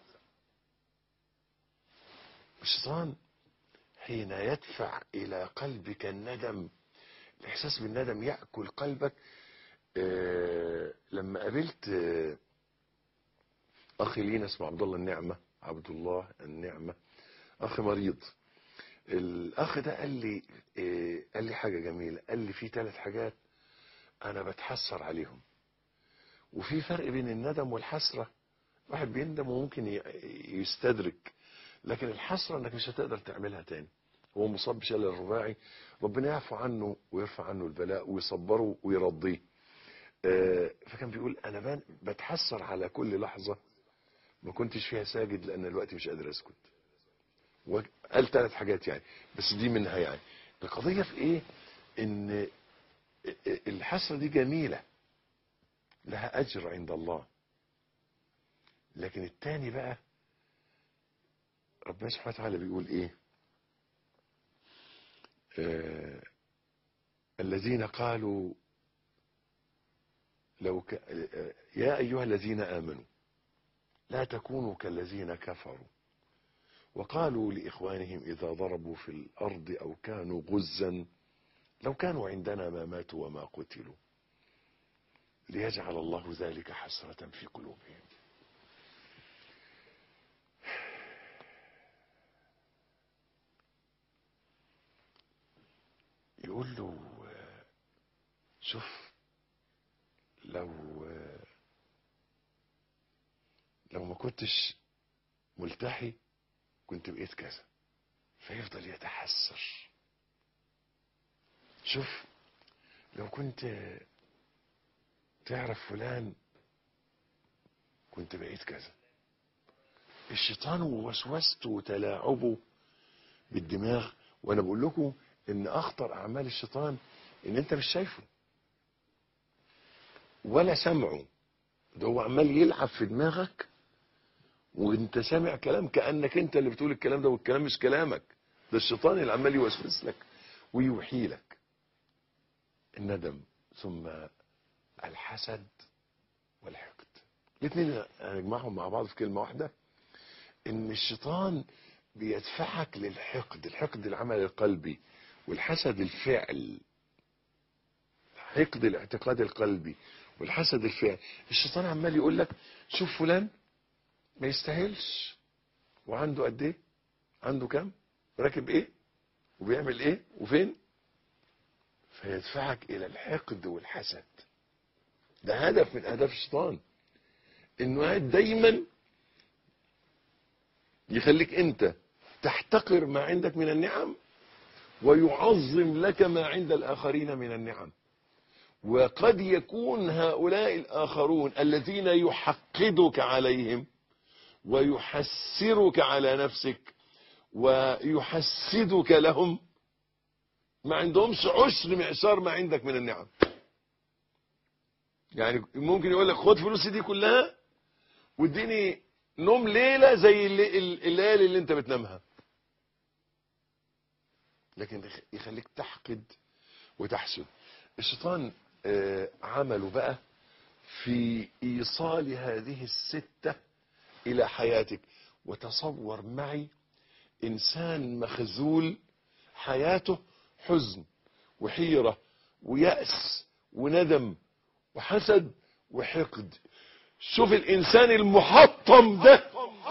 الشيطان حين يدفع الى قلبك الندم الاحساس بالندم ياكل قلبك آه، لما قابلت آه، اخي لينا اسمه عبد الله النعمه عبد الله النعمه اخ مريض الاخ ده قال لي آه، قال لي حاجه جميله قال لي في ثلاث حاجات انا بتحسر عليهم وفي فرق بين الندم والحسره واحد بيندم وممكن ي- يستدرك لكن الحسره انك مش هتقدر تعملها تاني هو مصاب بشلل الرباعي ربنا يعفو عنه ويرفع عنه البلاء ويصبره ويرضيه آه، فكان بيقول انا بان- بتحسر على كل لحظه ما كنتش فيها ساجد لان الوقت مش قادر اسكت وقال ثلاث حاجات يعني بس دي منها يعني القضيه في ايه ان الحسره دي جميله لها أجر عند الله لكن التاني بقى ربنا سبحانه وتعالى بيقول ايه آه الذين قالوا لو ك... آه، يا أيها الذين آمنوا لا تكونوا كالذين كفروا وقالوا لإخوانهم إذا ضربوا في الأرض أو كانوا غزا لو كانوا عندنا ما ماتوا وما قتلوا ليجعل الله ذلك حسرة في قلوبهم يقول له آه، شوف لو آه، لو ما كنتش ملتحي كنت بقيت كذا فيفضل يتحسر شوف لو كنت تعرف فلان كنت بقيت كذا الشيطان ووسوسته وتلاعبه بالدماغ وانا بقول لكم ان اخطر اعمال الشيطان ان انت مش شايفه ولا سمعه ده هو عمال يلعب في دماغك وانت سامع كلام كانك انت اللي بتقول الكلام ده والكلام مش كلامك ده الشيطان اللي عمال يوسوس لك ويوحي لك الندم ثم الحسد والحقد الاثنين هنجمعهم مع بعض في كلمه واحده ان الشيطان بيدفعك للحقد الحقد العمل القلبي والحسد الفعل حقد الاعتقاد القلبي والحسد الفعل الشيطان عمال يقول لك شوف فلان ما يستاهلش وعنده قد ايه عنده كام راكب ايه وبيعمل ايه وفين فيدفعك الى الحقد والحسد ده هدف من اهداف الشيطان انه قاعد دايما يخليك انت تحتقر ما عندك من النعم ويعظم لك ما عند الاخرين من النعم وقد يكون هؤلاء الاخرون الذين يحقدك عليهم ويحسرك على نفسك ويحسدك لهم ما عندهمش عشر معشار ما عندك من النعم يعني ممكن يقول لك خد فلوسي دي كلها واديني نوم ليله زي اللي- الليالي اللي انت بتنامها لكن يخليك تحقد وتحسد الشيطان آه، عمله بقى في ايصال هذه السته الى حياتك وتصور معي انسان مخزول حياته حزن وحيره وياس وندم وحسد وحقد شوف الانسان المحطم ده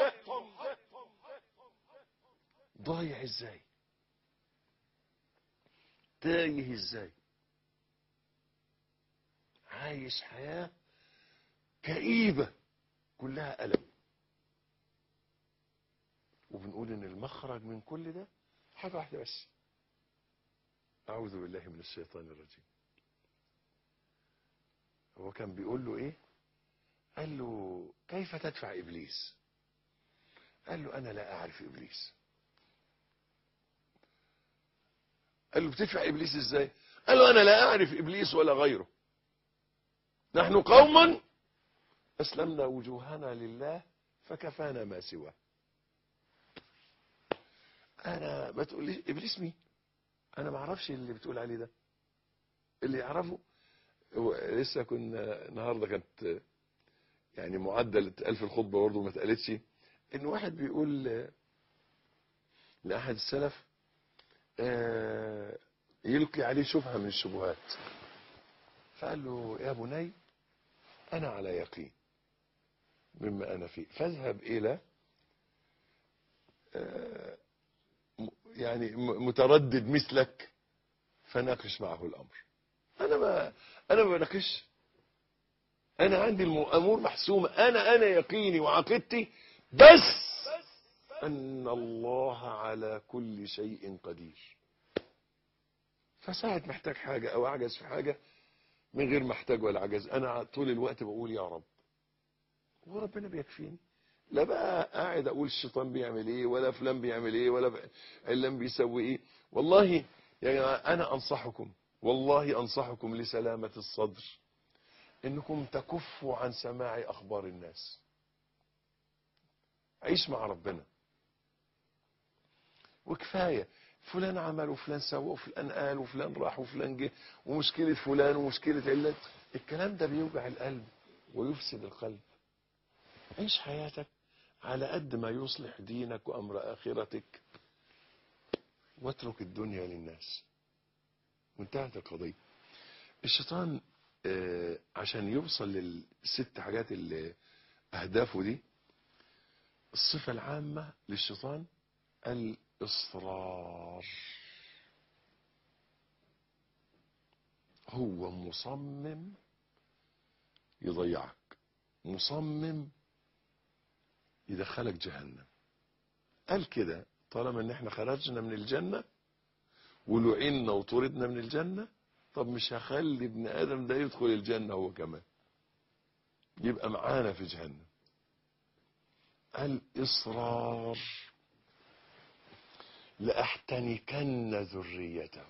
ضايع ازاي تايه ازاي عايش حياه كئيبه كلها الم وبنقول ان المخرج من كل ده حاجه واحده بس اعوذ بالله من الشيطان الرجيم هو كان بيقول له ايه قال له كيف تدفع ابليس قال له انا لا اعرف ابليس قال له بتدفع ابليس ازاي قال له انا لا اعرف ابليس ولا غيره نحن قوما اسلمنا وجوهنا لله فكفانا ما سواه انا ما تقوليش ابليس مين انا ما اعرفش اللي بتقول عليه ده اللي يعرفه هو لسه كنا النهارده كانت يعني معدل اتقال في الخطبه برضه ما اتقالتش ان واحد بيقول لاحد السلف آه، يلقي عليه شبهه من الشبهات فقال له يا بني انا على يقين مما انا فيه فاذهب الى آه، م- يعني م- متردد مثلك فناقش معه الامر انا ما انا ما بناقش انا عندي الامور محسومه انا انا يقيني وعقيدتي بس ان الله على كل شيء قدير فساعة محتاج حاجة او اعجز في حاجة من غير ما احتاج ولا عجز انا طول الوقت بقول يا رب وربنا بيكفيني لا بقى قاعد اقول الشيطان بيعمل ايه ولا فلان بيعمل ايه ولا ب- علان بيسوي ايه والله يا جماعه انا انصحكم والله انصحكم لسلامه الصدر انكم تكفوا عن سماع اخبار الناس عيش مع ربنا وكفايه فلان عمل وفلان سوى وفلان قال وفلان راح وفلان جه ومشكله فلان ومشكله علان الكلام ده بيوجع القلب ويفسد القلب عيش حياتك على قد ما يصلح دينك وامر اخرتك واترك الدنيا للناس وانتهت القضيه الشيطان آه، عشان يوصل للست حاجات اللي اهدافه دي الصفه العامه للشيطان الاصرار هو مصمم يضيعك مصمم يدخلك جهنم قال كده طالما ان احنا خرجنا من الجنة ولعنا وطردنا من الجنة طب مش هخلي ابن ادم ده يدخل الجنة هو كمان يبقى معانا في جهنم الاصرار لاحتنكن ذريته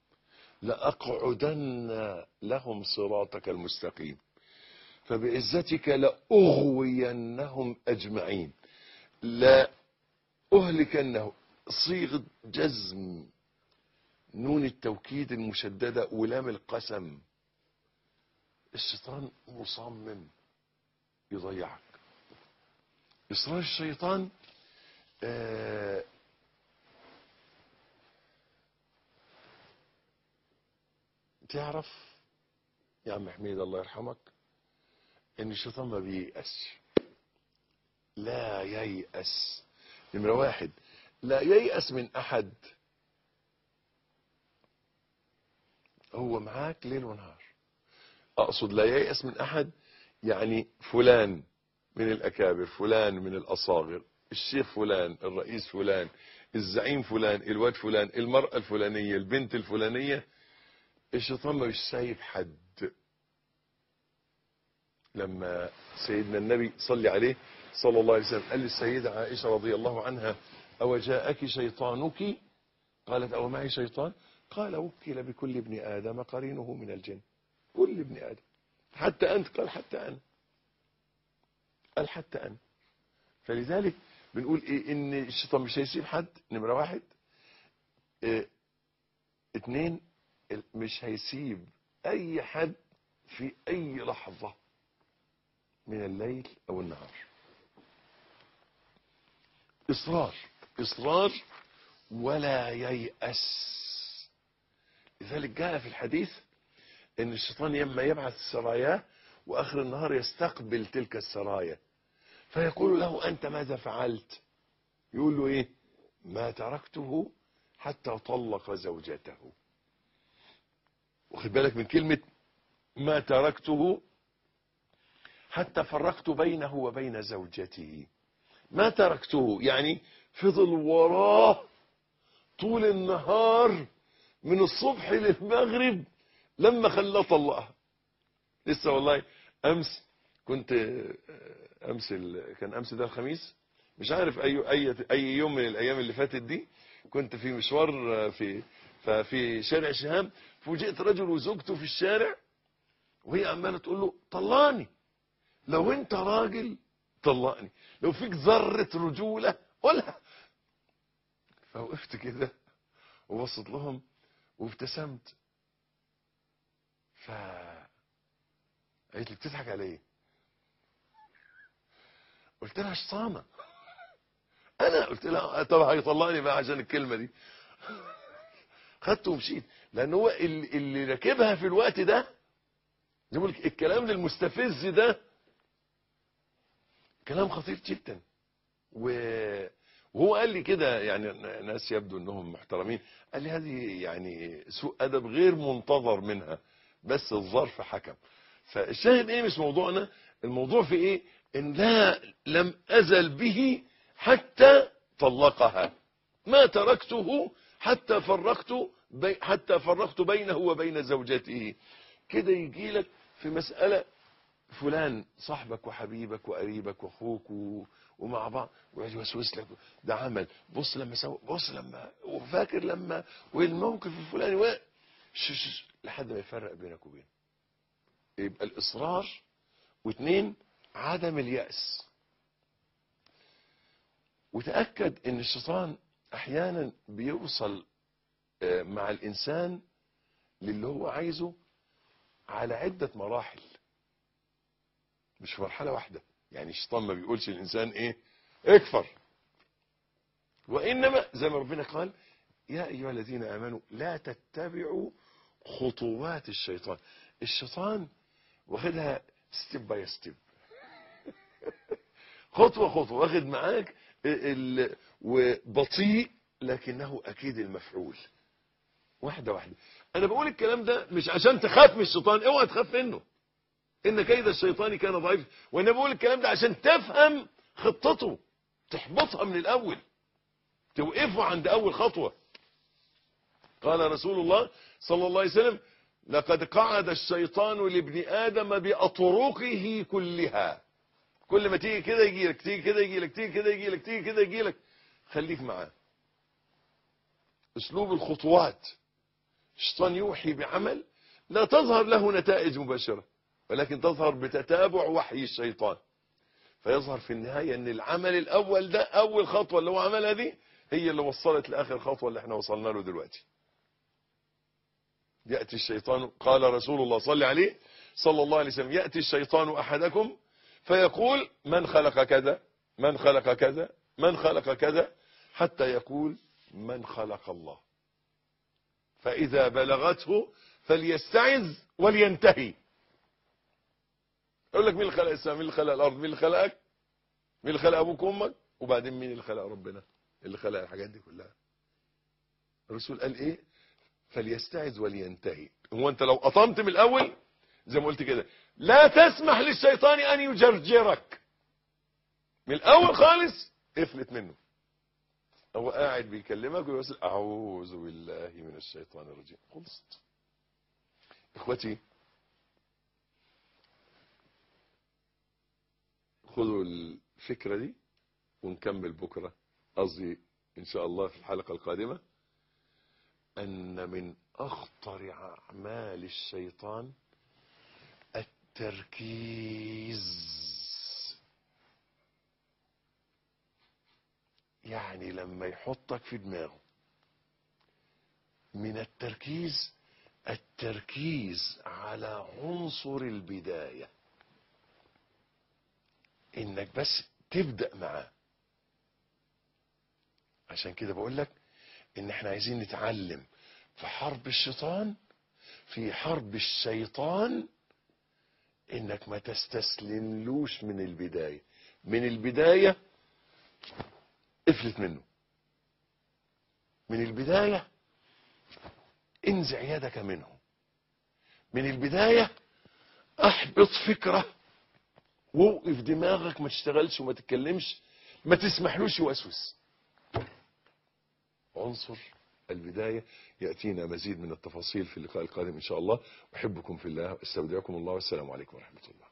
لاقعدن لهم صراطك المستقيم فبعزتك لاغوينهم اجمعين لا اهلكنه صيغه جزم نون التوكيد المشدده ولام القسم الشيطان مصمم يضيعك اصرار الشيطان آه تعرف يا عم حميد الله يرحمك ان الشيطان ما بييأسش لا ييأس نمرة واحد لا ييأس من احد هو معاك ليل ونهار اقصد لا ييأس من احد يعني فلان من الاكابر فلان من الاصاغر الشيخ فلان الرئيس فلان الزعيم فلان الواد فلان المرأة الفلانية البنت الفلانية الشيطان مش سايب حد لما سيدنا النبي صلى عليه صلى الله عليه وسلم قال للسيدة عائشة رضي الله عنها أو جاءك شيطانك قالت أو معي شيطان قال وكل بكل ابن آدم قرينه من الجن كل ابن آدم حتى أنت قال حتى أنا قال حتى أنا فلذلك بنقول إيه إن الشيطان مش هيسيب حد نمرة واحد إيه اتنين مش هيسيب أي حد في أي لحظة من الليل أو النهار إصرار إصرار ولا ييأس لذلك جاء في الحديث ان الشيطان يما يبعث سراياه واخر النهار يستقبل تلك السرايا فيقول له انت ماذا فعلت يقول له ايه ما تركته حتى طلق زوجته واخد بالك من كلمة ما تركته حتى فرقت بينه وبين زوجته ما تركته يعني فضل وراه طول النهار من الصبح للمغرب لما خلاه طلقها لسه والله امس كنت امس ال... كان امس ده الخميس مش عارف اي اي اي يوم من الايام اللي فاتت دي كنت في مشوار في ففي شارع شهام فوجئت رجل وزوجته في الشارع وهي عماله تقول له طلقني لو انت راجل طلقني لو فيك ذره رجوله قولها فوقفت كده وبصت لهم وابتسمت ف قالت لي بتضحك على ايه قلت لها شطانه انا قلت لها طب هيطلقني بقى عشان الكلمه دي خدته ومشيت لان هو اللي, اللي راكبها في الوقت ده يقول الكلام المستفز ده كلام خطير جدا و وهو قال لي كده يعني ناس يبدو انهم محترمين قال لي هذه يعني سوء ادب غير منتظر منها بس الظرف حكم فالشاهد ايه مش موضوعنا الموضوع في ايه ان لا لم ازل به حتى طلقها ما تركته حتى فرقت بي حتى فرقت بينه وبين زوجته كده يجي لك في مسألة فلان صاحبك وحبيبك وقريبك واخوك و... ومع بعض ويقعد يوسوس لك ده عمل بص لما سوى بص لما وفاكر لما والموقف الفلاني و... ش... ش... لحد ما يفرق بينك وبينه يبقى الإصرار واثنين عدم اليأس وتأكد ان الشيطان احيانا بيوصل آه، مع الانسان للي هو عايزه على عدة مراحل مش في مرحلة واحدة يعني الشيطان ما بيقولش الانسان ايه اكفر وانما زي ما ربنا قال يا ايها الذين امنوا لا تتبعوا خطوات الشيطان الشيطان واخدها ستيب باي ستيب خطوة خطوة واخد معاك ال- ال- وبطيء لكنه اكيد المفعول واحدة واحدة انا بقول الكلام ده مش عشان تخاف من الشيطان اوعى تخاف منه ان كيد الشيطان كان ضعيف وانا بقول الكلام ده عشان تفهم خطته تحبطها من الاول توقفه عند اول خطوة قال رسول الله صلى الله عليه وسلم لقد قعد الشيطان لابن ادم باطرقه كلها كل ما تيجي كده يجي لك تيجي كده يجي لك تيجي كده يجي لك تيجي كده يجي لك خليك معاه اسلوب الخطوات الشيطان يوحي بعمل لا تظهر له نتائج مباشرة ولكن تظهر بتتابع وحي الشيطان فيظهر في النهاية ان العمل الاول ده اول خطوة اللي هو عملها دي هي اللي وصلت لاخر خطوة اللي احنا وصلنا له دلوقتي يأتي الشيطان قال رسول الله صلى عليه صلى الله عليه وسلم يأتي الشيطان احدكم فيقول من خلق كذا من خلق كذا من خلق كذا حتى يقول من خلق الله فإذا بلغته فليستعذ ولينتهي يقول لك مين اللي خلق السماء مين اللي خلق الأرض مين اللي خلقك مين اللي خلق أبوك وأمك وبعدين مين اللي خلق ربنا اللي خلق الحاجات دي كلها الرسول قال ايه فليستعذ ولينتهي هو انت لو قطمت من الاول زي ما قلت كده لا تسمح للشيطان ان يجرجرك من الاول خالص افلت منه هو قاعد بيكلمك ويقول اعوذ بالله من الشيطان الرجيم خلصت اخوتي خذوا الفكرة دي ونكمل بكرة قصدي ان شاء الله في الحلقة القادمة ان من اخطر اعمال الشيطان التركيز يعني لما يحطك في دماغه من التركيز التركيز على عنصر البداية انك بس تبدأ معاه عشان كده بقول لك ان احنا عايزين نتعلم في حرب الشيطان في حرب الشيطان انك ما تستسلملوش من البداية من البداية افلت منه من البداية انزع يدك منه من البداية احبط فكرة ووقف دماغك ما تشتغلش وما تتكلمش ما تسمحلوش يوسوس عنصر البداية يأتينا مزيد من التفاصيل في اللقاء القادم إن شاء الله أحبكم في الله استودعكم الله والسلام عليكم ورحمة الله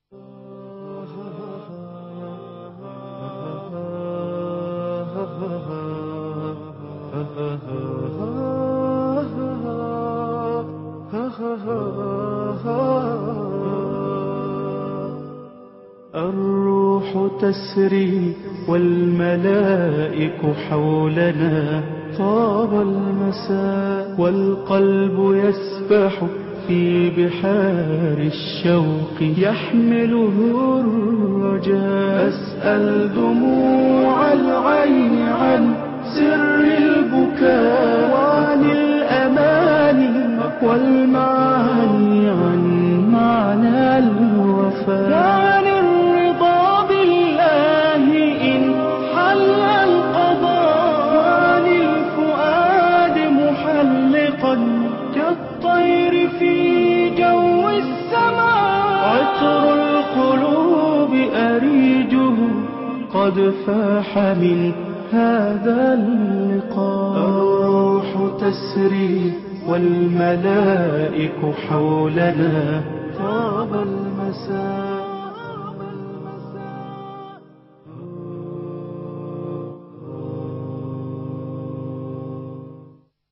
الروح تسري والملائك حولنا طاب المساء والقلب يسبح في بحار الشوق يحمله الرجاء أسأل دموع العين عن سر البكاء وعن الأماني والمعاني عن معنى الوفاء وعن الرضا بالله إن حل القضاء وعن الفؤاد محلقا كالطير في جو السماء عطر القلوب أريجه قد فاح من هذا اللقاء الروح تسري والملائك حولنا طاب المساء